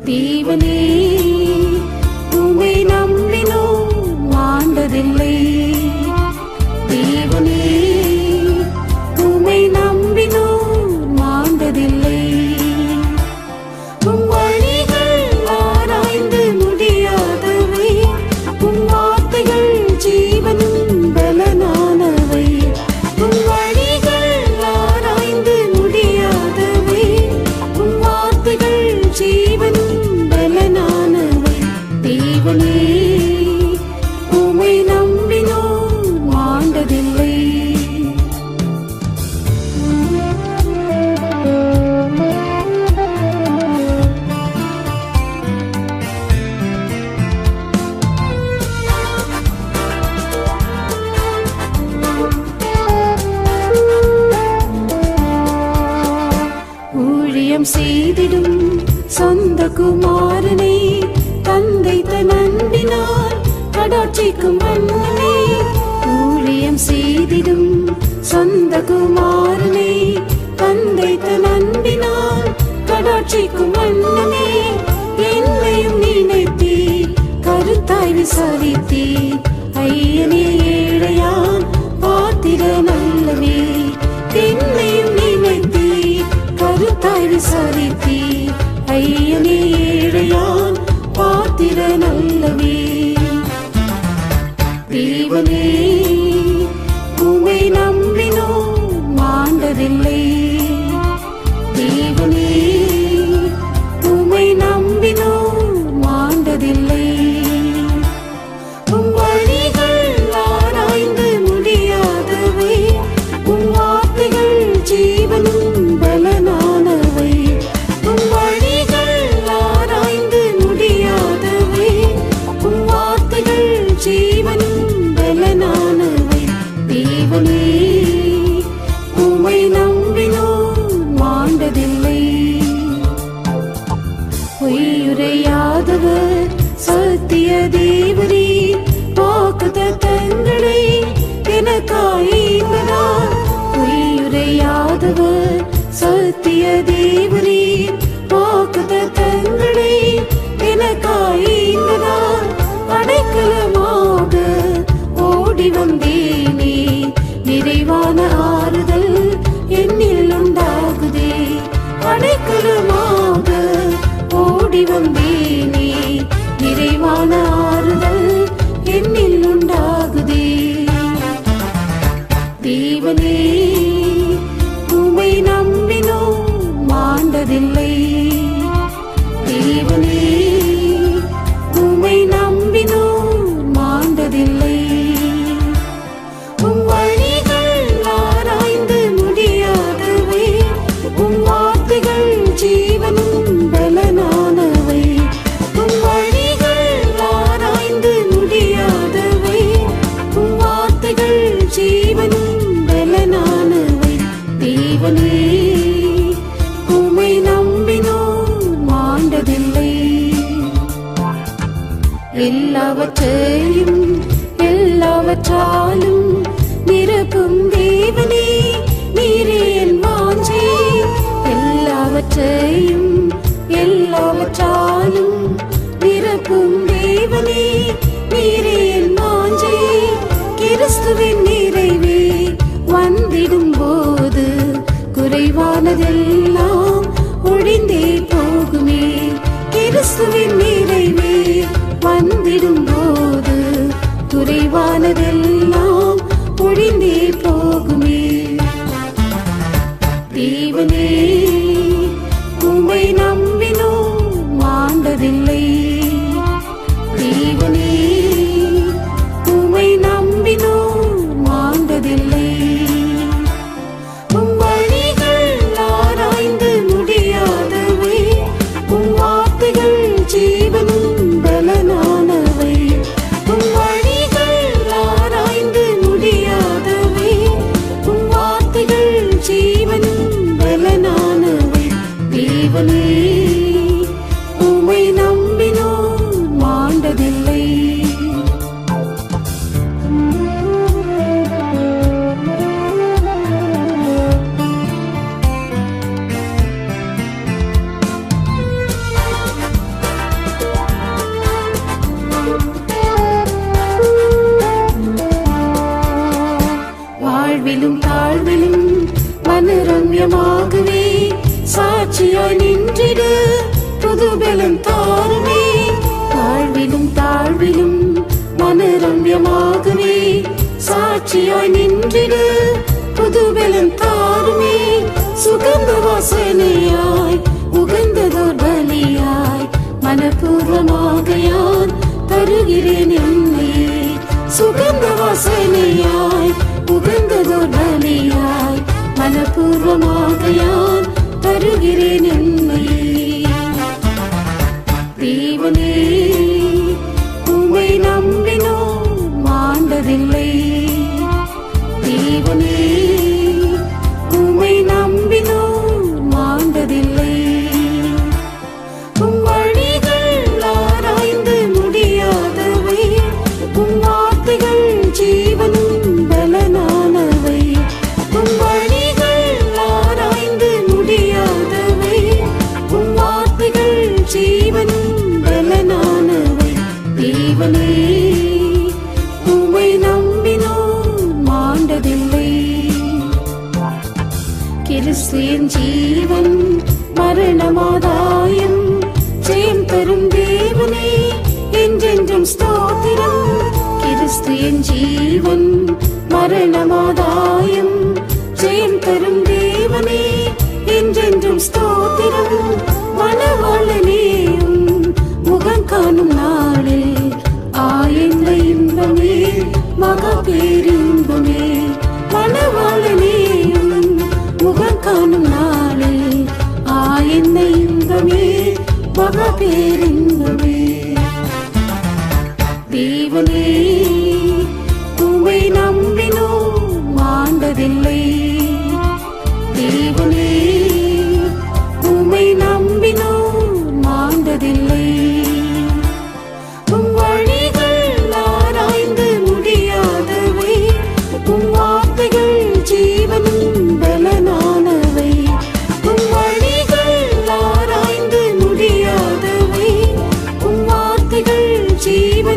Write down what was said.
தேவனே உமை நம்பினோம் மாண்டதில்லை தேவனே உமை நம்பினோம் மாண்டதில்லை உம் வழிகள் ஆராய்ந்து முடியாதவை உம் வார்த்தைகள் ஜீவனும் பலனானவை உம் வழிகள் ஆராய்ந்து முடியாதவை உம் வார்த்தைகள் ஜீவனும் பலனானவை தேவனே உமை நம்பினோம் மாண்டதில்லை ஊழியம் செய்திடும் சொந்த குமாரனை தந்தை தன் அன்பினால் கடாட்சிக்கும் மன்னனே ஊழியம் செய்திடும் சொந்த குமாரனை தந்தை தன் அன்பினால் கடாட்சிக்கும் மன்னனே என்னையும் நினைத்தே கருத்தாய் விசாரித்தே ஐயனே ஏழையான் பாத்திர நல்லவே என்னையும் நினைத்தே கருத்தாய் விசாரித்தே ஐயனே ஏழையான் பாத்திர நல்லவே தேவனே உமை நம்பினோம் மாண்டதில்லை தேவனே உமை நம்பினோம் மாண்டதில்லை உம் வழிகள் ஆராய்ந்து முடியாதவை உம் வார்த்தைகள் ஜீவனும் பலனானவை உம் வழிகள் ஆராய்ந்து முடியாதவை உம் வார்த்தைகள் ஜீவனும் பலனானவை தேவனே உமை நம்பினோம் மாண்டதில்லை பொய்யுரையாதவர் சத்திய தேவரே வாக்குத தங்களை எனக்காயிவரார் பொய்யுரையாதவர் சத்திய தேவரே வாக்குத தங்களை எனக்காயிவரார் அடைக்கலமாக ஓடி வந்தேனே நிறைவான ஆறுதல் என்னில் உண்டாகுதே அடைக்கலமாக ஓடி வந்தேனே நிறைவான ஆறுதல் என்னில் உண்டாகுதே தேவனே உமை நம்பினோம் மாண்டதில்லை தேவனே உமை நம்பினோம் மாண்டதில்லை உம் வழிகள் ஆராய்ந்து முடியாதவை உம் வார்த்தைகள் ஜீவனும் பலனானவை உம் வழிகள் ஆராய்ந்து முடியாதவை உம் வார்த்தைகள் ஜீவனும் பலனானவை தேவனே உமை நம்பினோம் மாண்டதில்லை எல்லாவற்றையும் எல்லாவற்றாலும் நிரப்பும் தேவனே நீரே என் வாஞ்சே எல்லாவற்றையும் எல்லாவற்றாலும் நிரப்பும் தேவனே நீரே என் வாஞ்சே கிறிஸ்துவின் நிறைவே வந்திடும் போது குறைவானதெல்லாம் ஒழிந்தே போகுமே கிறிஸ்துவின் நிறைவே வந்திடும் போது குறைவானதெல்லாம் ஒழிந்தே போகுமே தேவனே உமை நம்பினோம் மாண்டதில்லை தேவனே உமை நம்பினோம் மாண்டதில்லை உம் வழிகள் ஆராய்ந்து முடியாதவை உம் வார்த்தைகள் ஜீவனும் பலனானவை உம் வழிகள் ஆராய்ந்து நம்பியமாகவே சாட்சியாய் நின்றிடு புது பலம் தாருமே தாழ்விலும் தாழ்விலும் மனரம்பியமாகவே சாட்சியாய் நின்றிடு புது பலம் தாருமே சுகந்த வாசனையாய் உகந்ததோர் பலியாய் மனப்பூர்வமாக யான் தருகிறேன் என்னை சுகந்த வாசனையாய் உகந்ததோர் பலியாய் மனப்பூர்வமாக யான் தருகிறேன் என்னை தேவனே உம்மை நம்பினோம் மாண்டதில்லை தேவனே உம்மை நம்பினோம் மாண்டதில்லை உம் வழிகள் ஆராய்ந்து முடியாதவை உம் வார்த்தைகள் ஜீவனும் பலனானவை உம் வழிகள் ஆராய்ந்து முடியாதவை உம் வார்த்தைகள் ஜீவனும் பலனானவை தேவனே உம்மை நம்பினோம் மாண்டதில்லை கிறிஸ்துவின் ஜீவன் மரணமாதாயம் ஜெயம் தரும் தேவனே என்றென்றும் ஸ்தோத்திரம் கிறிஸ்துவின் ஜீவன் மரணமாதாயம் ஜெயம் தரும் தேவனே என்றென்றும் ஸ்தோத்திரம் மனவாளனேயும் முகம் காணும் நாளில் ஆயந்த இன்பமே மகா பேரின்பமே மனவாளனேயும் முகம் காணும் நாளில் ஆயந்த இன்பமே மகா பேரின்பமே தேவனே உம்மை நம்பினோம் மாண்டதில்லை தேவனே உம்மை நம்பினோம் மாண்டதில்லை உம் வழிகள் ஆராய்ந்து முடியாதவை உம் வார்த்தைகள் ஜீவனும் பலனானவை உம் வழிகள் ஆராய்ந்து முடியாதவை உம் வார்த்தைகள் ஜீவனும்